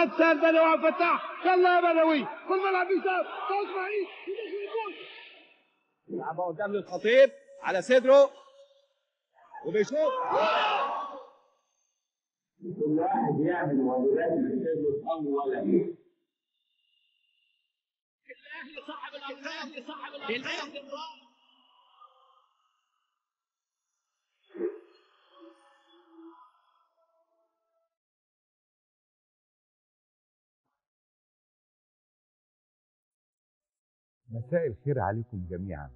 هات سهل بدوي وعبد الفتاح يلا يا بدوي كل ملعب يساب اسماعيل يدخل الجول يلعبها قدام للخطيب على صدره وبيشوط كل واحد يعمل واجبات الحساب اولا الاهلي صاحب الارقام صاحب الارقام مساء الخير عليكم جميعا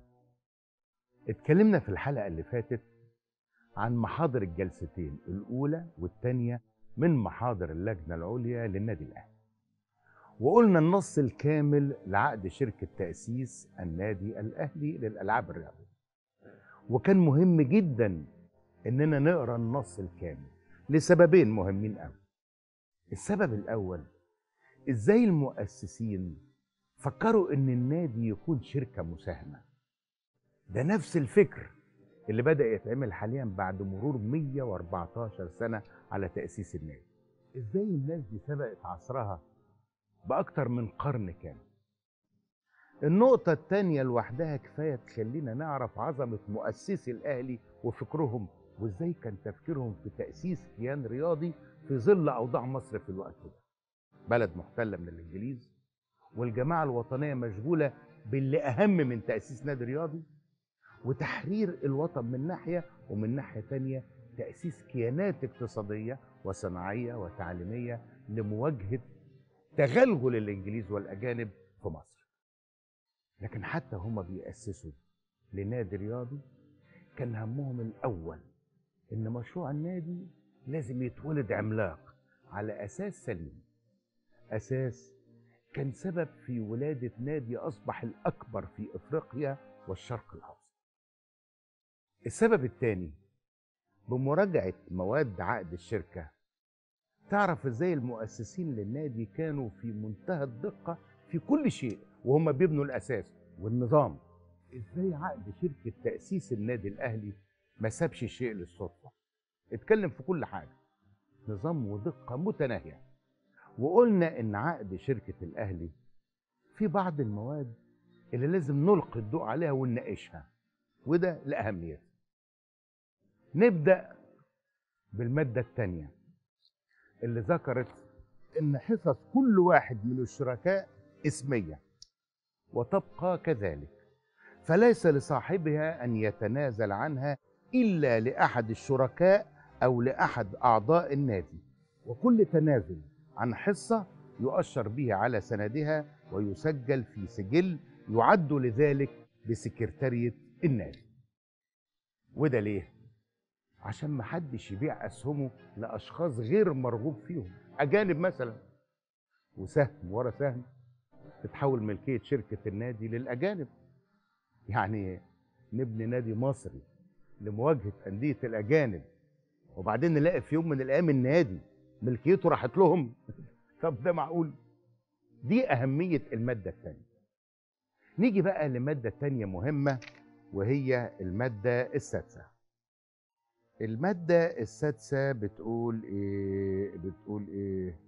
اتكلمنا في الحلقة اللي فاتت عن محاضر الجلستين الأولى والثانية من محاضر اللجنة العليا للنادي الأهلي وقلنا النص الكامل لعقد شركة تأسيس النادي الأهلي للألعاب الرياضية وكان مهم جدا إننا نقرأ النص الكامل لسببين مهمين قوي السبب الأول إزاي المؤسسين فكروا ان النادي يكون شركه مساهمه ده نفس الفكر اللي بدا يتعمل حاليا بعد مرور 114 سنه على تاسيس النادي ازاي الناس دي سبقت عصرها باكتر من قرن كامل النقطة التانية لوحدها كفاية تخلينا نعرف عظمة مؤسسي الأهلي وفكرهم وإزاي كان تفكيرهم في تأسيس كيان رياضي في ظل أوضاع مصر في الوقت ده بلد محتلة من الإنجليز والجماعة الوطنية مشغولة باللي أهم من تأسيس نادي رياضي وتحرير الوطن من ناحية ومن ناحية تانية تأسيس كيانات اقتصادية وصناعية وتعليمية لمواجهة تغلغل الإنجليز والأجانب في مصر لكن حتى هما بيأسسوا لنادي رياضي كان همهم الأول إن مشروع النادي لازم يتولد عملاق على أساس سليم أساس كان سبب في ولادة نادي أصبح الأكبر في إفريقيا والشرق الأوسط. السبب الثاني بمراجعة مواد عقد الشركة تعرف ازاي المؤسسين للنادي كانوا في منتهى الدقة في كل شيء وهم بيبنوا الأساس والنظام ازاي عقد شركة تأسيس النادي الأهلي ما سابش شيء للصدفة اتكلم في كل حاجة نظام ودقة متناهية وقلنا ان عقد شركه الاهلي في بعض المواد اللي لازم نلقي الضوء عليها ونناقشها وده لاهميتها نبدا بالماده الثانيه اللي ذكرت ان حصص كل واحد من الشركاء اسميه وتبقى كذلك فليس لصاحبها ان يتنازل عنها الا لاحد الشركاء او لاحد اعضاء النادي وكل تنازل عن حصة يؤشر به على سندها ويسجل في سجل يعد لذلك بسكرتارية النادي وده ليه؟ عشان محدش يبيع أسهمه لأشخاص غير مرغوب فيهم أجانب مثلا وسهم ورا سهم تتحول ملكية شركة النادي للأجانب يعني نبني نادي مصري لمواجهة أندية الأجانب وبعدين نلاقي في يوم من الأيام النادي ملكيته راحت لهم طب ده معقول دي أهمية المادة الثانية نيجي بقى لمادة تانية مهمة وهي المادة السادسة المادة السادسة بتقول إيه بتقول إيه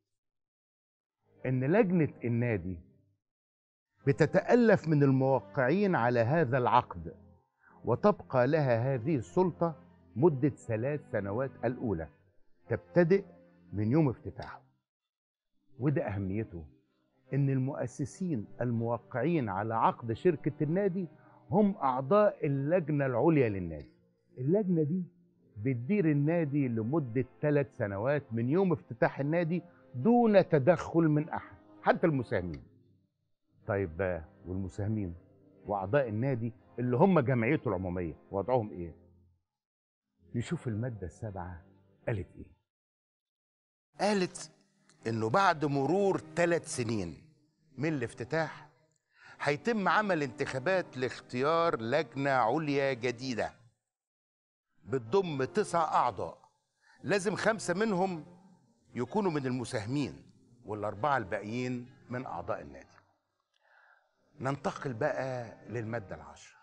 إن لجنة النادي بتتألف من الموقعين على هذا العقد وتبقى لها هذه السلطة مدة ثلاث سنوات الأولى تبتدئ من يوم افتتاحه وده أهميته إن المؤسسين الموقعين على عقد شركة النادي هم أعضاء اللجنة العليا للنادي اللجنة دي بتدير النادي لمدة ثلاث سنوات من يوم افتتاح النادي دون تدخل من أحد حتى المساهمين طيب بقى والمساهمين وأعضاء النادي اللي هم جمعيته العمومية وضعهم إيه؟ نشوف المادة السابعة قالت إيه؟ قالت إنه بعد مرور ثلاث سنين من الافتتاح هيتم عمل انتخابات لاختيار لجنة عليا جديدة بتضم تسع أعضاء لازم خمسة منهم يكونوا من المساهمين والأربعة الباقيين من أعضاء النادي ننتقل بقى للمادة العشرة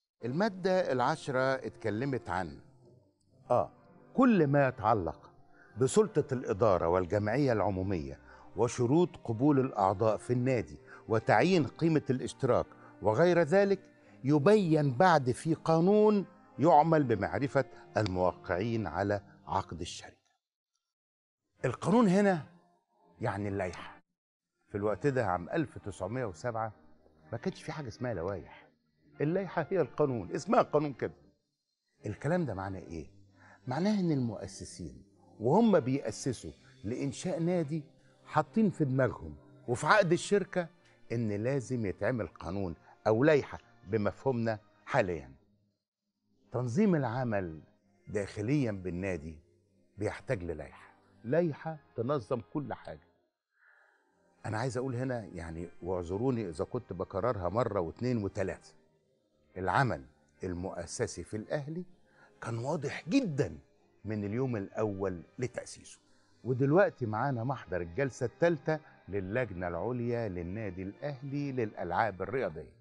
المادة العشرة اتكلمت عن آه كل ما يتعلق بسلطة الإدارة والجمعية العمومية وشروط قبول الأعضاء في النادي وتعيين قيمة الاشتراك وغير ذلك يبين بعد في قانون يعمل بمعرفة الموقعين على عقد الشركة القانون هنا يعني اللائحة في الوقت ده عام 1907 ما كانش في حاجة اسمها لوائح اللائحة هي القانون اسمها قانون كده الكلام ده معناه ايه؟ معناه ان المؤسسين وهم بيأسسوا لإنشاء نادي حاطين في دماغهم وفي عقد الشركة ان لازم يتعمل قانون او لائحة بمفهومنا حاليا تنظيم العمل داخليا بالنادي بيحتاج للائحة لائحة تنظم كل حاجة أنا عايز أقول هنا يعني واعذروني إذا كنت بكررها مرة واثنين وثلاثة العمل المؤسسي في الأهلي كان واضح جدا من اليوم الأول لتأسيسه ودلوقتي معانا محضر الجلسة الثالثة للجنة العليا للنادي الأهلي للألعاب الرياضية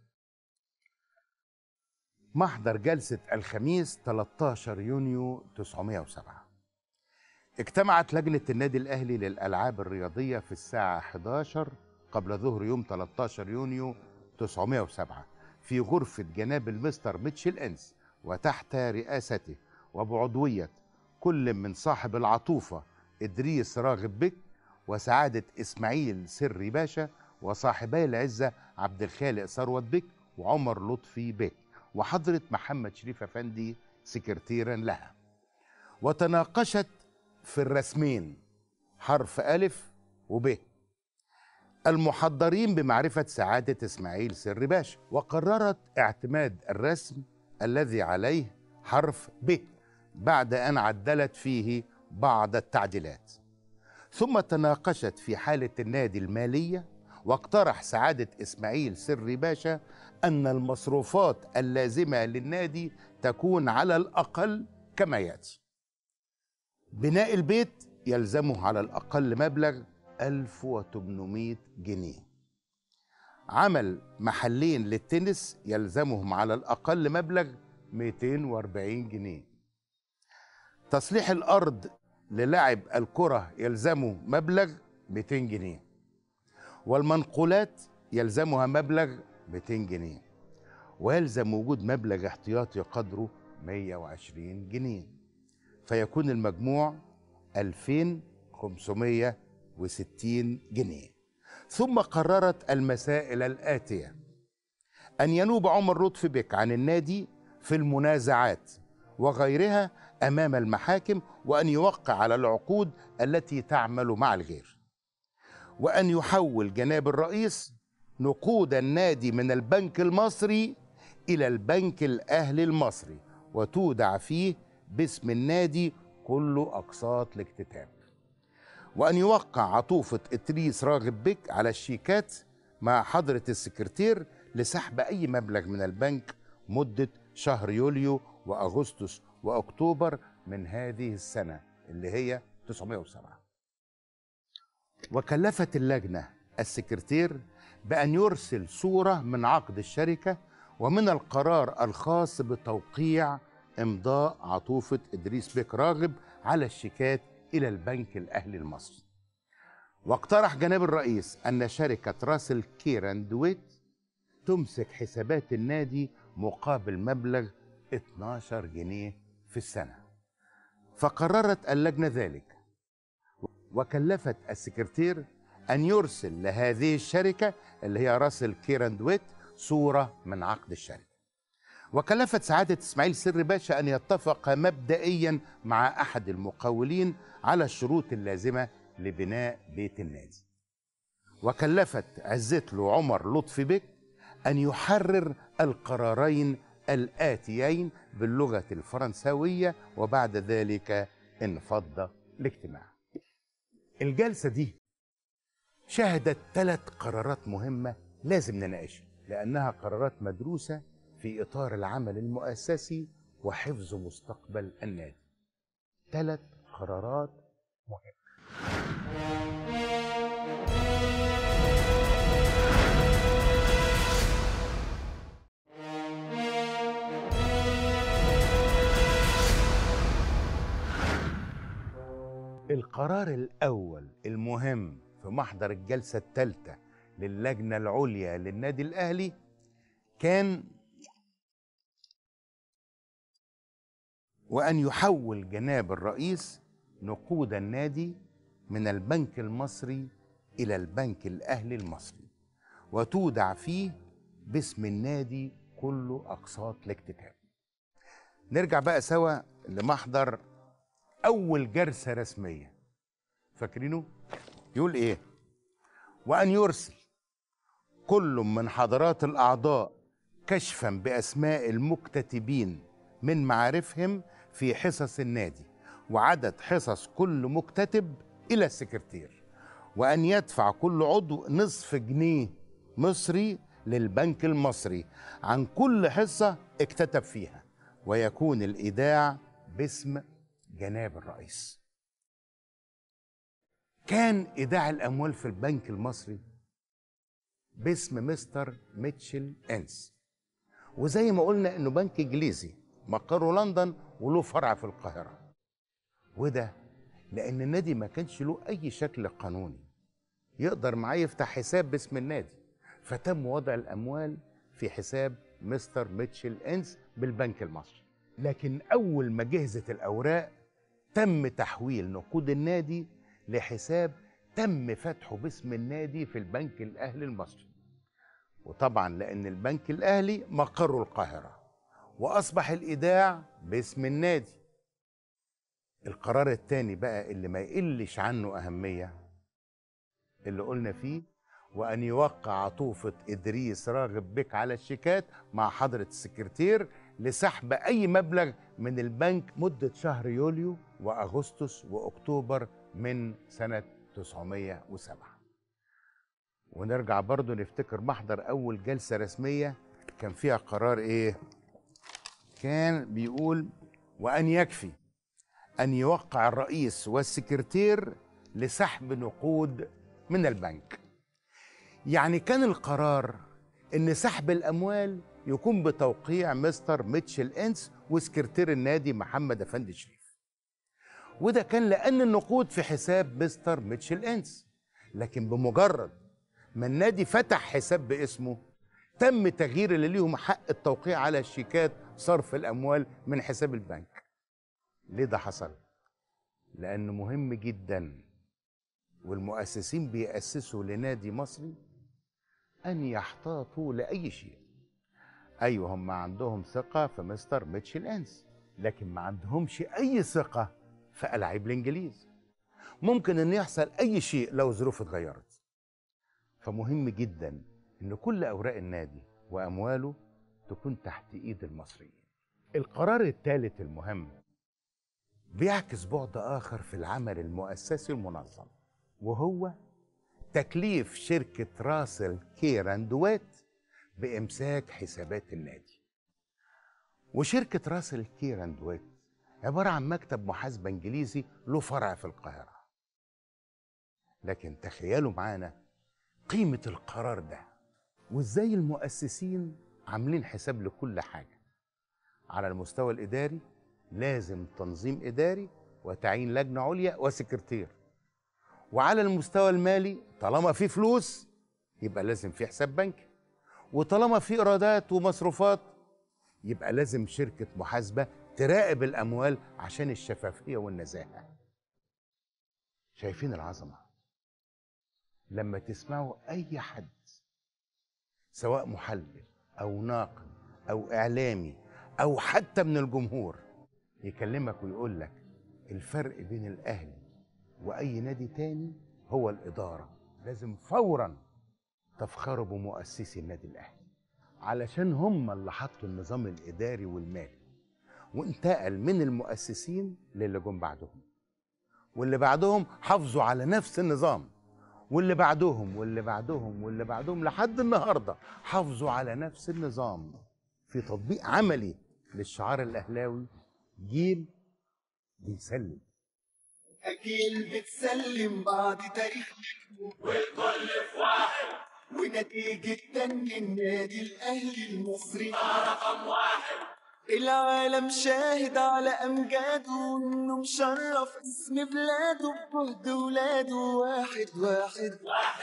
محضر جلسة الخميس 13 يونيو 907 اجتمعت لجنة النادي الأهلي للألعاب الرياضية في الساعة 11 قبل ظهر يوم 13 يونيو 907 في غرفة جناب المستر ميتشل أنس وتحت رئاسته وبعضوية كل من صاحب العطوفة إدريس راغب بك وسعادة إسماعيل سري باشا وصاحبي العزة عبد الخالق ثروت بك وعمر لطفي بك وحضرة محمد شريف أفندي سكرتيرا لها وتناقشت في الرسمين حرف ألف وب المحضرين بمعرفة سعادة إسماعيل سر باشا وقررت اعتماد الرسم الذي عليه حرف ب بعد أن عدلت فيه بعض التعديلات ثم تناقشت في حالة النادي المالية واقترح سعادة إسماعيل سري باشا أن المصروفات اللازمة للنادي تكون على الأقل كما يأتي بناء البيت يلزمه على الأقل مبلغ 1800 جنيه عمل محلين للتنس يلزمهم على الأقل مبلغ 240 جنيه تصليح الأرض للعب الكرة يلزمه مبلغ 200 جنيه والمنقولات يلزمها مبلغ 200 جنيه ويلزم وجود مبلغ احتياطي قدره 120 جنيه فيكون المجموع 2560 جنيه ثم قررت المسائل الآتية أن ينوب عمر لطفي بك عن النادي في المنازعات وغيرها أمام المحاكم وأن يوقع على العقود التي تعمل مع الغير وأن يحول جناب الرئيس نقود النادي من البنك المصري إلى البنك الأهلي المصري وتودع فيه باسم النادي كل أقساط الاكتتاب وأن يوقع عطوفة إدريس راغب بك على الشيكات مع حضرة السكرتير لسحب أي مبلغ من البنك مدة شهر يوليو وأغسطس وأكتوبر من هذه السنة اللي هي 907 وكلفت اللجنة السكرتير بأن يرسل صورة من عقد الشركة ومن القرار الخاص بتوقيع إمضاء عطوفة إدريس بك راغب على الشيكات إلى البنك الأهلي المصري واقترح جناب الرئيس أن شركة راسل كيران دويت تمسك حسابات النادي مقابل مبلغ 12 جنيه في السنة فقررت اللجنة ذلك وكلفت السكرتير أن يرسل لهذه الشركة اللي هي راسل كيران دويت صورة من عقد الشركة وكلفت سعادة إسماعيل سر باشا أن يتفق مبدئيا مع أحد المقاولين على الشروط اللازمة لبناء بيت النادي وكلفت عزت له عمر لطفي بك أن يحرر القرارين الآتيين باللغة الفرنسوية وبعد ذلك انفض الاجتماع الجلسة دي شهدت ثلاث قرارات مهمة لازم نناقشها لأنها قرارات مدروسة في إطار العمل المؤسسي وحفظ مستقبل النادي ثلاث قرارات مهمة القرار الأول المهم في محضر الجلسة الثالثة للجنة العليا للنادي الأهلي كان وأن يحول جناب الرئيس نقود النادي من البنك المصري إلى البنك الأهلي المصري وتودع فيه باسم النادي كل أقساط الاكتتاب نرجع بقى سوا لمحضر أول جلسة رسمية فاكرينه؟ يقول إيه؟ وأن يرسل كل من حضرات الأعضاء كشفا بأسماء المكتتبين من معارفهم في حصص النادي وعدد حصص كل مكتتب إلى السكرتير وأن يدفع كل عضو نصف جنيه مصري للبنك المصري عن كل حصة اكتتب فيها ويكون الإيداع باسم جناب الرئيس كان إيداع الأموال في البنك المصري باسم مستر ميتشل إنس وزي ما قلنا إنه بنك إنجليزي مقره لندن وله فرع في القاهرة وده لأن النادي ما كانش له أي شكل قانوني يقدر معاه يفتح حساب باسم النادي فتم وضع الأموال في حساب مستر ميتشل إنس بالبنك المصري لكن أول ما جهزت الأوراق تم تحويل نقود النادي لحساب تم فتحه باسم النادي في البنك الأهلي المصري وطبعا لأن البنك الأهلي مقره القاهرة وأصبح الإيداع باسم النادي القرار الثاني بقى اللي ما يقلش عنه أهمية اللي قلنا فيه وأن يوقع عطوفة إدريس راغب بك على الشيكات مع حضرة السكرتير لسحب أي مبلغ من البنك مدة شهر يوليو وأغسطس وأكتوبر من سنة 907 ونرجع برضو نفتكر محضر أول جلسة رسمية كان فيها قرار إيه؟ كان بيقول وأن يكفي أن يوقع الرئيس والسكرتير لسحب نقود من البنك يعني كان القرار ان سحب الاموال يكون بتوقيع مستر ميتشل انس وسكرتير النادي محمد افندي شريف وده كان لان النقود في حساب مستر ميتشل انس لكن بمجرد ما النادي فتح حساب باسمه تم تغيير اللي ليهم حق التوقيع على الشيكات صرف الاموال من حساب البنك ليه ده حصل لانه مهم جدا والمؤسسين بيأسسوا لنادي مصري أن يحتاطوا لأي شيء أيوة هم عندهم ثقة في مستر ميتشل أنس لكن ما عندهمش أي ثقة في ألعاب الإنجليز ممكن أن يحصل أي شيء لو ظروف اتغيرت فمهم جدا أن كل أوراق النادي وأمواله تكون تحت إيد المصريين القرار الثالث المهم بيعكس بعد آخر في العمل المؤسسي المنظم وهو تكليف شركة راسل كير اند دويت بإمساك حسابات النادي وشركة راسل كير اند دويت عبارة عن مكتب محاسبة إنجليزي له فرع في القاهرة لكن تخيلوا معانا قيمة القرار ده وإزاي المؤسسين عاملين حساب لكل حاجة على المستوى الإداري لازم تنظيم إداري وتعيين لجنة عليا وسكرتير وعلى المستوى المالي طالما في فلوس يبقى لازم في حساب بنكي وطالما في ايرادات ومصروفات يبقى لازم شركه محاسبه تراقب الاموال عشان الشفافيه والنزاهه شايفين العظمه لما تسمعوا اي حد سواء محلل او ناقد او اعلامي او حتى من الجمهور يكلمك ويقول لك الفرق بين الاهلي واي نادي تاني هو الاداره لازم فورا تفخروا بمؤسسي النادي الاهلي علشان هم اللي حطوا النظام الاداري والمالي وانتقل من المؤسسين للي جم بعدهم واللي بعدهم حافظوا على نفس النظام واللي بعدهم واللي بعدهم واللي بعدهم لحد النهارده حافظوا على نفس النظام في تطبيق عملي للشعار الاهلاوي جيل بيسلم أجيال بتسلم بعض تاريخ مكتوب والكل في واحد ونتيجة تاني النادي الأهلي المصري رقم واحد العالم شاهد على أمجاده وإنه مشرف اسم بلاده بجهد ولاده واحد واحد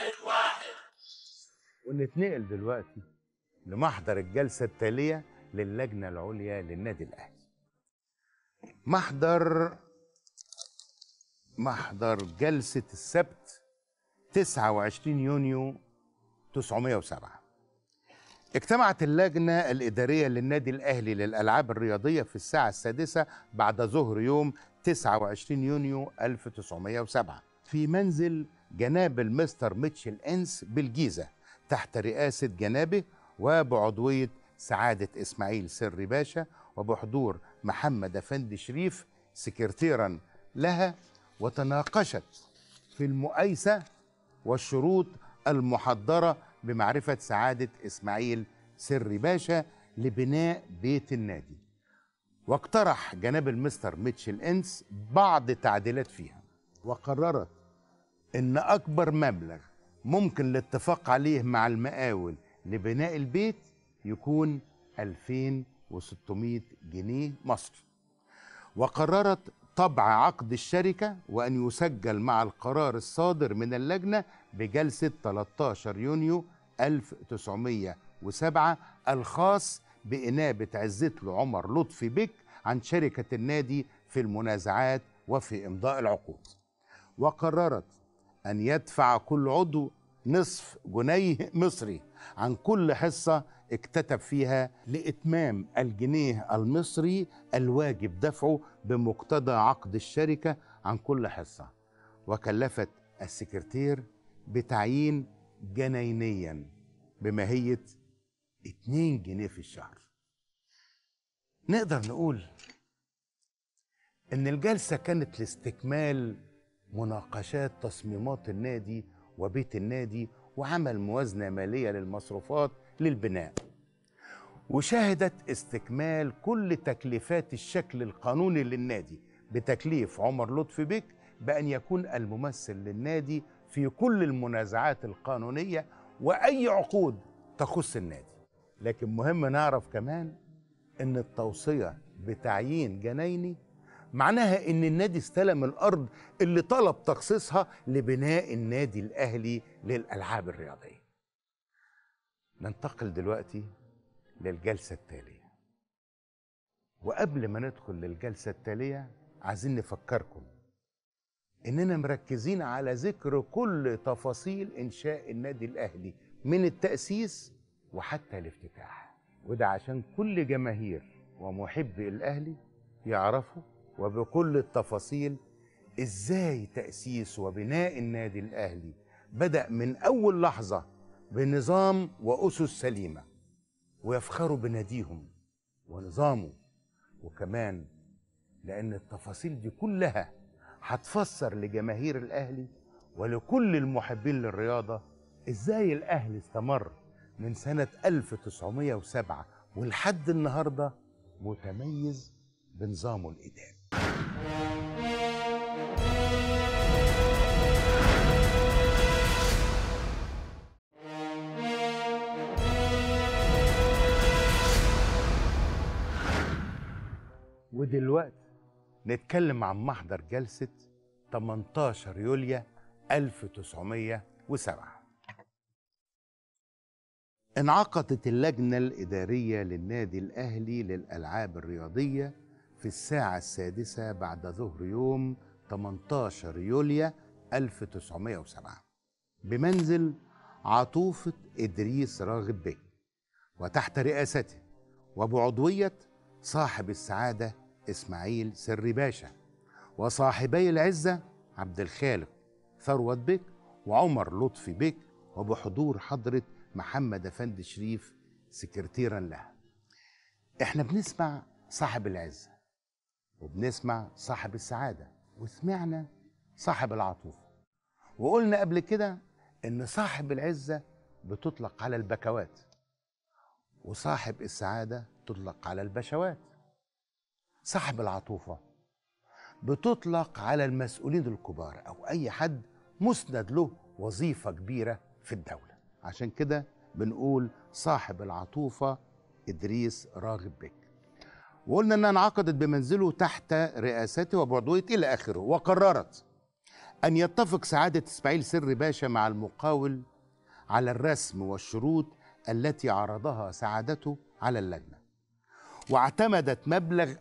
ونتنقل دلوقتي لمحضر الجلسة التالية للجنة العليا للنادي الأهلي محضر محضر جلسة السبت 29 يونيو 907 اجتمعت اللجنة الإدارية للنادي الأهلي للألعاب الرياضية في الساعة السادسة بعد ظهر يوم 29 يونيو 1907 في منزل جناب المستر ميتشل إنس بالجيزة تحت رئاسة جنابه وبعضوية سعادة إسماعيل سري باشا وبحضور محمد أفندي شريف سكرتيرا لها وتناقشت في المؤايسة والشروط المحضرة بمعرفة سعادة إسماعيل سري باشا لبناء بيت النادي واقترح جناب المستر ميتشل إنس بعض التعديلات فيها وقررت إن أكبر مبلغ ممكن الاتفاق عليه مع المقاول لبناء البيت يكون 2600 جنيه مصري وقررت طبع عقد الشركة وأن يسجل مع القرار الصادر من اللجنة بجلسة 13 يونيو 1907 الخاص بإنابة عزت له عمر لطفي بك عن شركة النادي في المنازعات وفي إمضاء العقود وقررت أن يدفع كل عضو نصف جنيه مصري عن كل حصة اكتتب فيها لإتمام الجنيه المصري الواجب دفعه بمقتضى عقد الشركة عن كل حصة وكلفت السكرتير بتعيين جنينيا بماهية 2 جنيه في الشهر نقدر نقول إن الجلسة كانت لاستكمال مناقشات تصميمات النادي وبيت النادي وعمل موازنة مالية للمصروفات للبناء وشهدت استكمال كل تكليفات الشكل القانوني للنادي بتكليف عمر لطفي بك بأن يكون الممثل للنادي في كل المنازعات القانونية وأي عقود تخص النادي لكن مهم نعرف كمان ان التوصية بتعيين جنايني معناها ان النادي استلم الارض اللي طلب تخصيصها لبناء النادي الاهلي للالعاب الرياضيه ننتقل دلوقتي للجلسه التاليه وقبل ما ندخل للجلسه التاليه عايزين نفكركم اننا مركزين على ذكر كل تفاصيل انشاء النادي الاهلي من التاسيس وحتى الافتتاح وده عشان كل جماهير ومحبي الاهلي يعرفوا وبكل التفاصيل ازاي تاسيس وبناء النادي الاهلي بدا من اول لحظه بنظام واسس سليمه ويفخروا بناديهم ونظامه وكمان لان التفاصيل دي كلها هتفسر لجماهير الاهلي ولكل المحبين للرياضه ازاي الاهلي استمر من سنه 1907 ولحد النهارده متميز بنظامه الاداري ودلوقتي نتكلم عن محضر جلسة 18 يوليو 1907 انعقدت اللجنة الإدارية للنادي الأهلي للألعاب الرياضية في الساعة السادسة بعد ظهر يوم 18 يوليو 1907 بمنزل عطوفة إدريس راغب بك وتحت رئاسته وبعضوية صاحب السعادة إسماعيل سري باشا وصاحبي العزة عبد الخالق ثروت بك وعمر لطفي بك وبحضور حضرة محمد أفندي شريف سكرتيرا لها احنا بنسمع صاحب العزة وبنسمع صاحب السعادة وسمعنا صاحب العطوفة وقلنا قبل كده ان صاحب العزة بتطلق على البكوات وصاحب السعادة تطلق على البشوات صاحب العطوفة بتطلق على المسؤولين الكبار أو أي حد مسند له وظيفة كبيرة في الدولة عشان كده بنقول صاحب العطوفة إدريس راغب بك وقلنا انها انعقدت بمنزله تحت رئاسته وبعضويه الى اخره وقررت ان يتفق سعاده اسماعيل سر باشا مع المقاول على الرسم والشروط التي عرضها سعادته على اللجنه واعتمدت مبلغ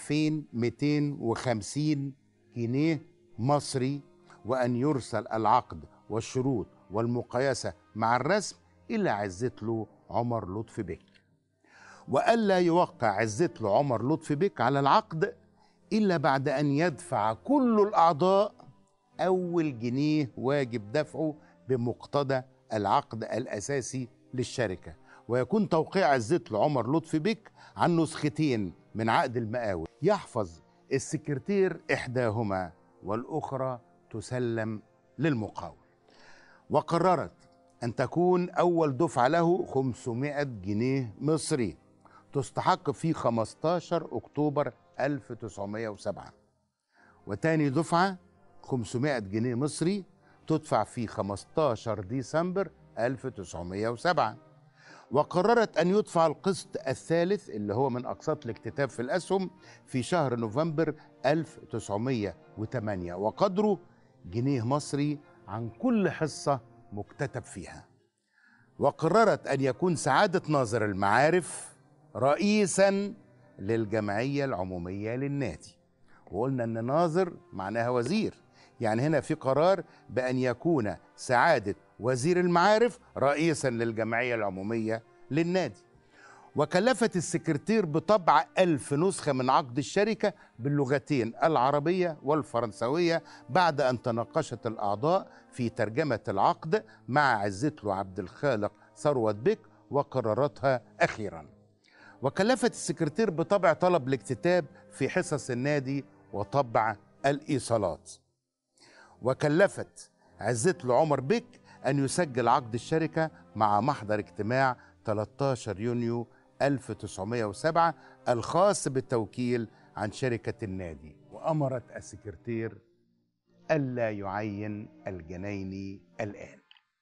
2250 جنيه مصري وان يرسل العقد والشروط والمقايسه مع الرسم الى عزت له عمر لطفي بك والا يوقع عزت له عمر لطفي بك على العقد الا بعد ان يدفع كل الاعضاء اول جنيه واجب دفعه بمقتضى العقد الاساسي للشركه ويكون توقيع عزت له عمر لطفي بك عن نسختين من عقد المقاول يحفظ السكرتير احداهما والاخرى تسلم للمقاول وقررت أن تكون أول دفعة له 500 جنيه مصري تستحق في 15 أكتوبر 1907 وتاني دفعة 500 جنيه مصري تدفع في 15 ديسمبر 1907 وقررت أن يدفع القسط الثالث اللي هو من أقساط الاكتتاب في الأسهم في شهر نوفمبر 1908 وقدره جنيه مصري عن كل حصة مكتتب فيها وقررت أن يكون سعادة ناظر المعارف رئيسا للجمعية العمومية للنادي وقلنا أن ناظر معناها وزير يعني هنا في قرار بأن يكون سعادة وزير المعارف رئيسا للجمعية العمومية للنادي وكلفت السكرتير بطبع ألف نسخة من عقد الشركة باللغتين العربية والفرنسوية بعد أن تناقشت الأعضاء في ترجمة العقد مع عزتلو عبد الخالق ثروت بك وقررتها أخيرا وكلفت السكرتير بطبع طلب الاكتتاب في حصص النادي وطبع الإيصالات وكلفت عزتلو عمر بك أن يسجل عقد الشركة مع محضر اجتماع 13 يونيو 1907 الخاص بالتوكيل عن شركة النادي وأمرت السكرتير ألا يعين الجنايني الآن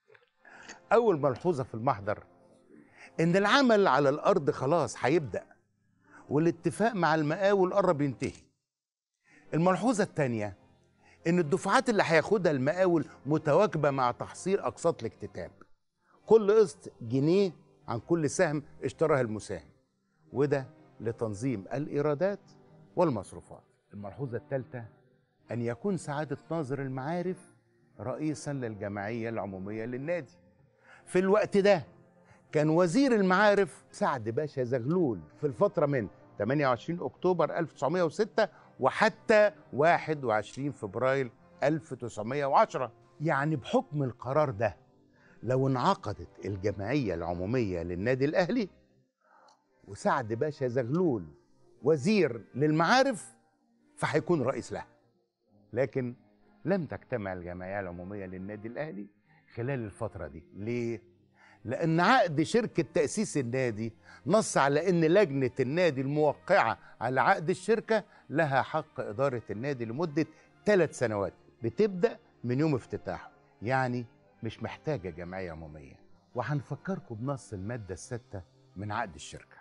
أول ملحوظة في المحضر إن العمل على الأرض خلاص هيبدأ والاتفاق مع المقاول قرب ينتهي الملحوظة الثانية إن الدفعات اللي هياخدها المقاول متواكبة مع تحصيل أقساط الاكتتاب كل قسط جنيه عن كل سهم اشتراه المساهم وده لتنظيم الإيرادات والمصروفات الملحوظة الثالثة أن يكون سعادة ناظر المعارف رئيسا للجمعية العمومية للنادي في الوقت ده كان وزير المعارف سعد باشا زغلول في الفترة من 28 أكتوبر 1906 وحتى 21 فبراير 1910 يعني بحكم القرار ده لو انعقدت الجمعية العمومية للنادي الأهلي وسعد باشا زغلول وزير للمعارف فهيكون رئيس لها لكن لم تجتمع الجمعية العمومية للنادي الأهلي خلال الفترة دي ليه؟ لأن عقد شركة تأسيس النادي نص على أن لجنة النادي الموقعة على عقد الشركة لها حق إدارة النادي لمدة ثلاث سنوات بتبدأ من يوم افتتاحه يعني مش محتاجة جمعية عمومية وهنفكركم بنص المادة الستة من عقد الشركة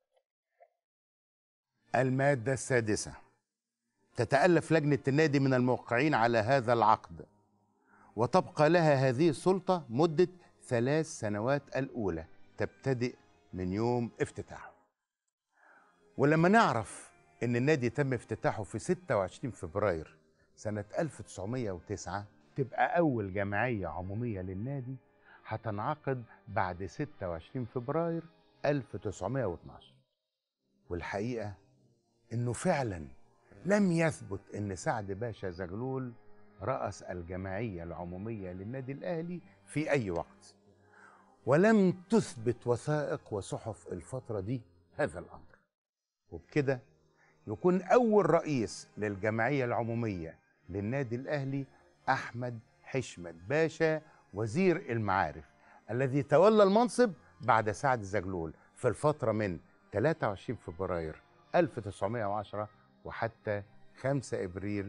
المادة السادسة تتألف لجنة النادي من الموقعين على هذا العقد وتبقى لها هذه السلطة مدة ثلاث سنوات الأولى تبتدئ من يوم افتتاحه ولما نعرف ان النادي تم افتتاحه في 26 فبراير سنة 1909 تبقى أول جمعية عمومية للنادي هتنعقد بعد 26 فبراير 1912 والحقيقة إنه فعلا لم يثبت إن سعد باشا زغلول رأس الجمعية العمومية للنادي الأهلي في أي وقت ولم تثبت وثائق وصحف الفترة دي هذا الأمر وبكده يكون أول رئيس للجمعية العمومية للنادي الأهلي أحمد حشمت باشا وزير المعارف الذي تولى المنصب بعد سعد زغلول في الفترة من 23 فبراير 1910 وحتى 5 إبريل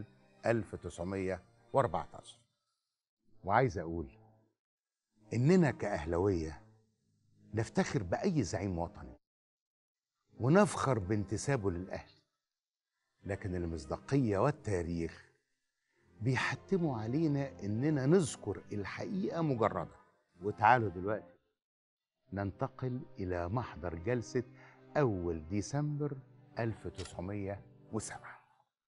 1914 وعايز أقول إننا كأهلوية نفتخر بأي زعيم وطني ونفخر بانتسابه للأهلي لكن المصداقية والتاريخ بيحتموا علينا إننا نذكر الحقيقة مجردة وتعالوا دلوقتي ننتقل إلى محضر جلسة أول ديسمبر 1907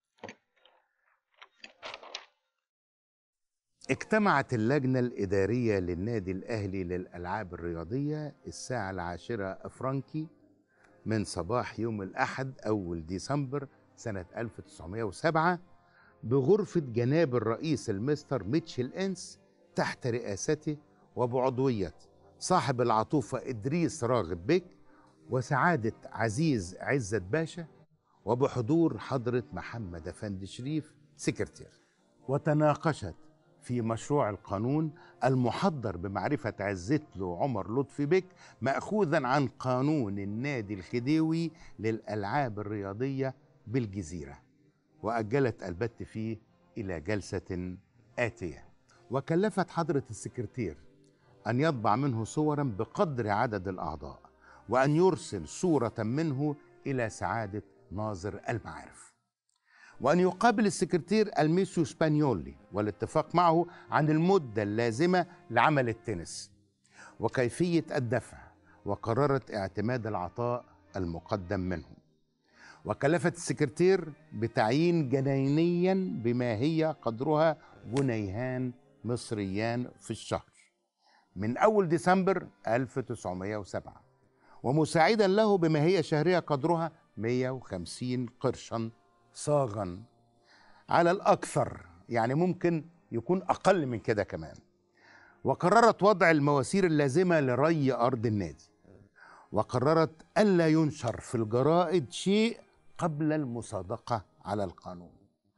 اجتمعت اللجنة الإدارية للنادي الأهلي للألعاب الرياضية الساعة العاشرة أفرنكي من صباح يوم الأحد أول ديسمبر سنة 1907 بغرفة جناب الرئيس المستر ميتشل إنس تحت رئاسته وبعضوية صاحب العطوفة إدريس راغب بيك وسعادة عزيز عزت باشا وبحضور حضرة محمد أفندي شريف سكرتير وتناقشت في مشروع القانون المحضر بمعرفة عزتلو عمر لطفي بك مأخوذا عن قانون النادي الخديوي للألعاب الرياضية بالجزيرة وأجلت البت فيه إلى جلسة آتية وكلفت حضرة السكرتير أن يطبع منه صورا بقدر عدد الأعضاء وأن يرسل صورة منه إلى سعادة ناظر المعارف وأن يقابل السكرتير الميسيو سبانيولي والاتفاق معه عن المدة اللازمة لعمل التنس وكيفية الدفع وقررت اعتماد العطاء المقدم منه وكلفت السكرتير بتعيين جنينيا بما هي قدرها جنيهان مصريان في الشهر من أول ديسمبر 1907 ومساعدا له بما هي شهرية قدرها 150 قرشا صاغا على الأكثر يعني ممكن يكون أقل من كده كمان وقررت وضع المواسير اللازمة لري أرض النادي وقررت ألا ينشر في الجرائد شيء قبل المصادقة على القانون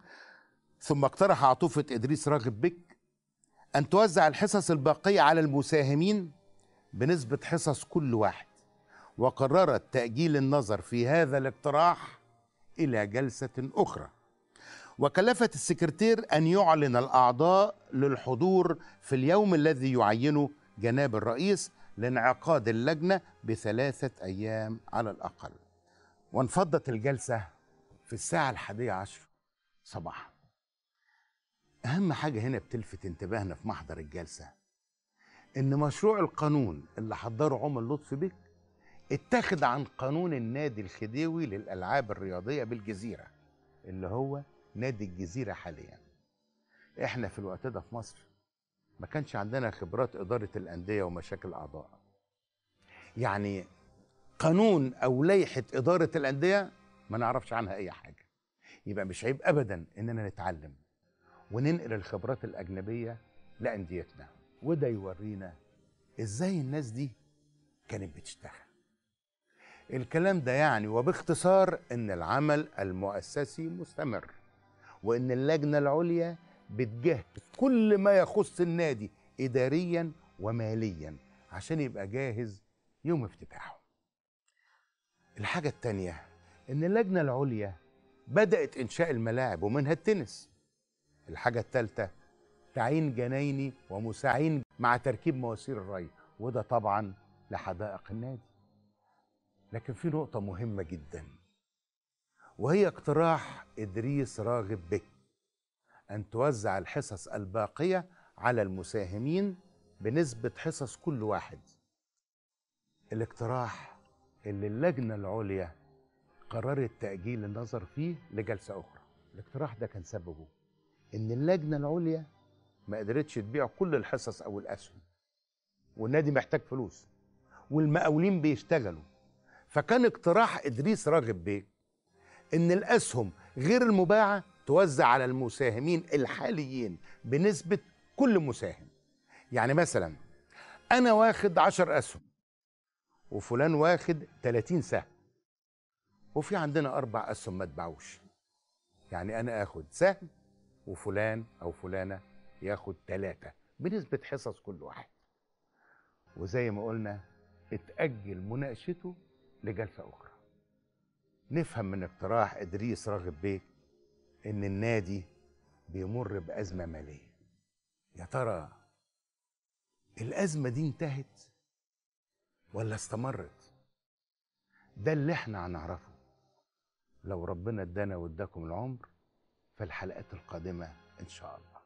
ثم اقترح عطوفة إدريس راغب بك أن توزع الحصص الباقية على المساهمين بنسبة حصص كل واحد وقررت تأجيل النظر في هذا الاقتراح إلى جلسة أخرى وكلفت السكرتير أن يعلن الأعضاء للحضور في اليوم الذي يعينه جناب الرئيس لانعقاد اللجنة بثلاثة أيام على الأقل وانفضت الجلسة في الساعة الحادية عشر صباحا أهم حاجة هنا بتلفت انتباهنا في محضر الجلسة إن مشروع القانون اللي حضره عمر لطفي بك اتخذ عن قانون النادي الخديوي للألعاب الرياضية بالجزيرة اللي هو نادي الجزيرة حاليا احنا في الوقت ده في مصر ما كانش عندنا خبرات إدارة الأندية ومشاكل الأعضاء يعني قانون أو لائحة إدارة الأندية ما نعرفش عنها أي حاجة يبقى مش عيب أبدا إننا نتعلم وننقل الخبرات الأجنبية لأنديتنا وده يورينا إزاي الناس دي كانت بتشتغل الكلام ده يعني وباختصار ان العمل المؤسسي مستمر وان اللجنه العليا بتجهز كل ما يخص النادي اداريا وماليا عشان يبقى جاهز يوم افتتاحه الحاجه التانيه ان اللجنه العليا بدات انشاء الملاعب ومنها التنس الحاجه الثالثه تعيين جنايني ومساعين مع تركيب مواسير الري وده طبعا لحدائق النادي لكن في نقطة مهمة جدا وهي اقتراح إدريس راغب بك أن توزع الحصص الباقية على المساهمين بنسبة حصص كل واحد الاقتراح اللي اللجنة العليا قررت تأجيل النظر فيه لجلسة أخرى الاقتراح ده كان سببه إن اللجنة العليا ما قدرتش تبيع كل الحصص أو الأسهم والنادي محتاج فلوس والمقاولين بيشتغلوا فكان اقتراح ادريس راغب بيه ان الاسهم غير المباعه توزع على المساهمين الحاليين بنسبه كل مساهم يعني مثلا انا واخد عشر اسهم وفلان واخد 30 سهم وفي عندنا اربع اسهم ما اتباعوش يعني انا اخد سهم وفلان او فلانه ياخد ثلاثه بنسبه حصص كل واحد وزي ما قلنا اتاجل مناقشته لجلسة أخرى نفهم من اقتراح إدريس راغب بيك إن النادي بيمر بأزمة مالية يا ترى الأزمة دي انتهت ولا استمرت ده اللي احنا هنعرفه لو ربنا ادانا واداكم العمر في الحلقات القادمة ان شاء الله